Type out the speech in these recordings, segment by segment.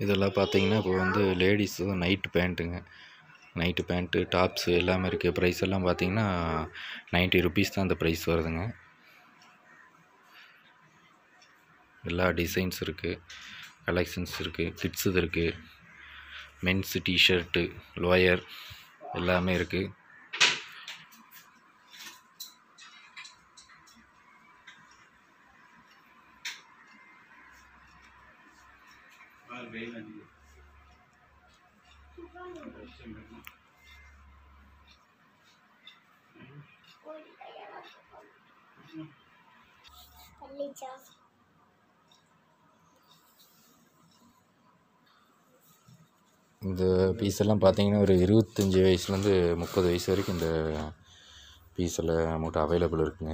இதெல்லாம் பார்த்தீங்கன்னா இப்போ வந்து லேடிஸு நைட்டு பேண்ட்டுங்க நைட்டு பேண்ட்டு டாப்ஸு எல்லாமே இருக்குது ப்ரைஸ் எல்லாம் பார்த்தீங்கன்னா நைன்ட்டி ருபீஸ் தான் இந்த ப்ரைஸ் வருதுங்க எல்லா டிசைன்ஸ் இருக்குது கலெக்ஷன்ஸ் இருக்குது கிட்ஸுது இருக்குது மென்ஸு டிஷர்ட்டு லோயர் எல்லாமே இருக்குது இந்த பீஸ் எல்லாம் பார்த்தீங்கன்னா ஒரு இருபத்தஞ்சி வயசுலேருந்து முப்பது வயசு வரைக்கும் இந்த பீஸில் நம்மகிட்ட அவைலபிள் இருக்குங்க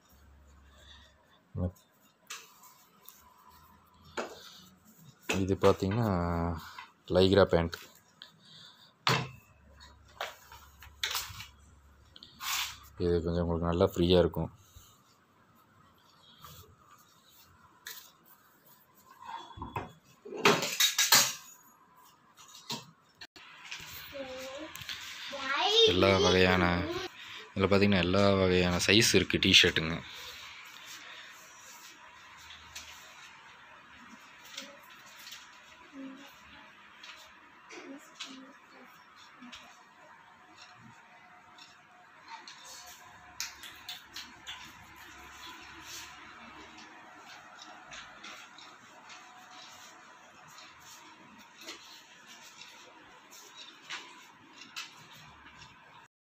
இது பார்த்தீங்கன்னா லைக்ரா பேண்ட் இது கொஞ்சம் உங்களுக்கு நல்லா ஃப்ரீயாக இருக்கும் எல்லா வகையான இதில் பார்த்தீங்கன்னா எல்லா வகையான சைஸ் இருக்குது டிஷர்ட்டுங்க